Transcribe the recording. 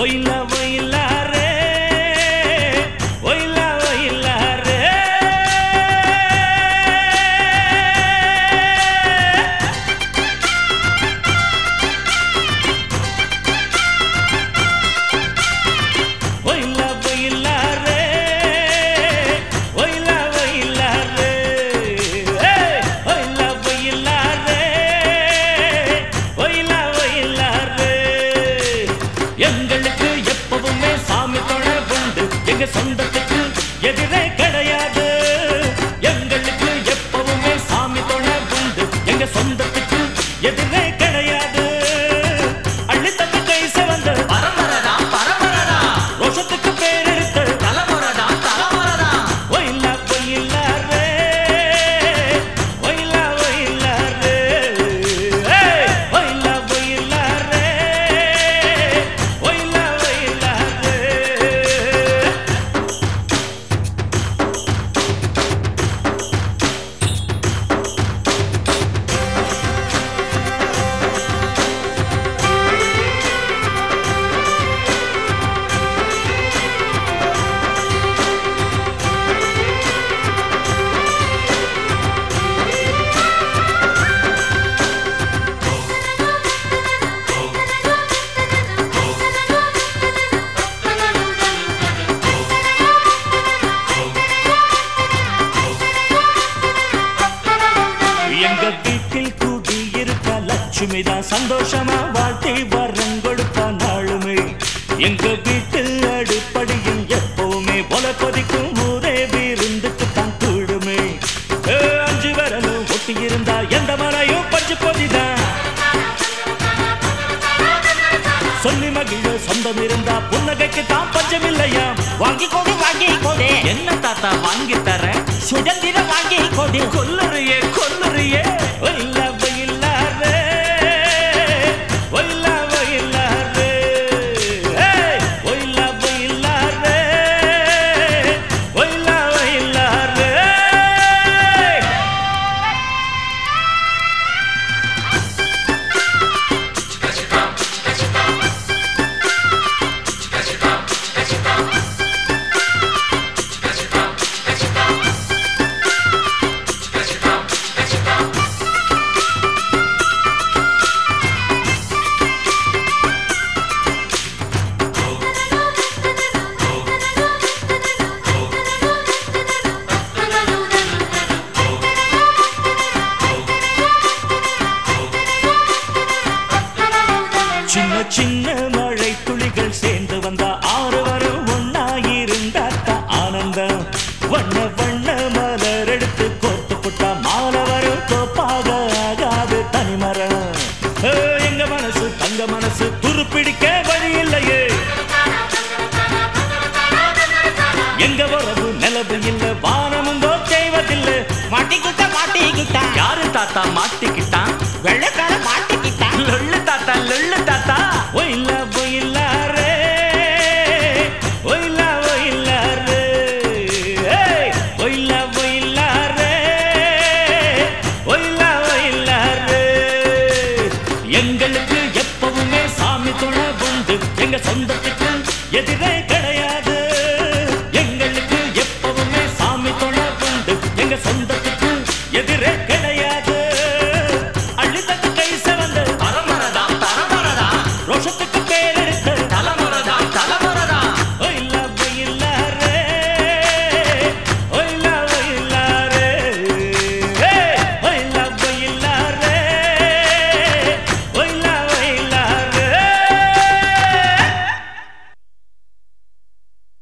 ஒயில ஒயிலாரே ஒயில ஒயிலாரே ஒயில ஒயிலாரே ஒயில ஒயிலாரே ஒயில ஒயிலாரே ஒயில ஒயிலாரே எங்களுக்கு எப்பவுமே சாமி தொழ உண்டு எங்க சொந்தத்துக்கு எதிரே கிடையாது எங்களுக்கு எப்பவுமே சாமி தொழ உண்டு எங்க சொந்தத்துக்கு எதிரே கிடையாது அள்ளித்தட்டு கை சிவந்த பரம்பரடா பரம்பரடா ரோஷத்துக்கு பேர் எடுத்து தலைமுறைடா தலைமுறைடா ஒயிலா ஒயிலாரே ஒயிலா ஒயிலாரே ஏய் ஒயிலா ஒயிலாரே ஒயிலா ஒயிலாரே எங்க வீட்டில் கூடி இருக்க லட்சுமி தான் சந்தோஷமா வாழ்த்தி வரம் கொடுப்பா நாளுமே எங்க வீட்டு அடிப்படையில் எப்பவுமே போல கொதிக்கும் ஊரே விருந்துக்கு தான் கூடுமே ஏ, அஞ்சு விரலும் ஒட்டி இருந்தா எந்த மலையும் பஞ்சு பொதிதான் சொல்லி மகிழ சொந்தம் இருந்தா புன்னகைக்கு தான் பஞ்சம் இல்லையா வாங்கி கொடு வாங்கி கொடு என்ன தாத்தா வாங்கி தர சுதந்திரம் வாங்கி கொடு கொல்லுறியே கொல்லுறியே ஒயில்ல ஒயில்லாரே ஒயில்ல ஒயில்லாரே ஏய் ஒயில்ல ஒயில்லாரே ஒயில்ல ஒயில்லாரே சின்ன சின்ன மழை துளிகள் சேர்ந்து வந்தா ஆறு வரும் ஒன்னாயிருந்தாத்தா ஆனந்தம் வண்ண வண்ண மலர் எடுத்து கோர்த்து புட்டா மாலை வரும் தோப்பாக ஆகாது தனிமரம் ஏ, எங்க மனசு தங்க மனசு துருப்பிடிக்க வழி இல்லையே எங்க உறவு நிலவு இல்ல வானமுங்கோ செய்வதில்லை மாட்டிக்கிட்ட மாட்டிக்கிட்ட யாரு தாத்தா மாட்டிக்கிட்டான் வெள்ளக்கார மாட்டிக்கிட்ட லொள்ளு தாத்தா லொள்ளு தாத்தா ஒயில்ல ஒயில்லாரே ஒயில்ல ஒயில்லாரே ஏய் ஒயில்ல ஒயில்லாரே ஒயில்ல ஒயில்லாரே எங்களுக்கு எப்பவுமே சாமி துணை உண்டு எங்க சொந்தத்துக்கு எதிரே கிடையாது எங்களுக்கு எப்பவுமே சாமி துணை உண்டு எங்க சொந்தத்துக்கு எதிரே கிடையாது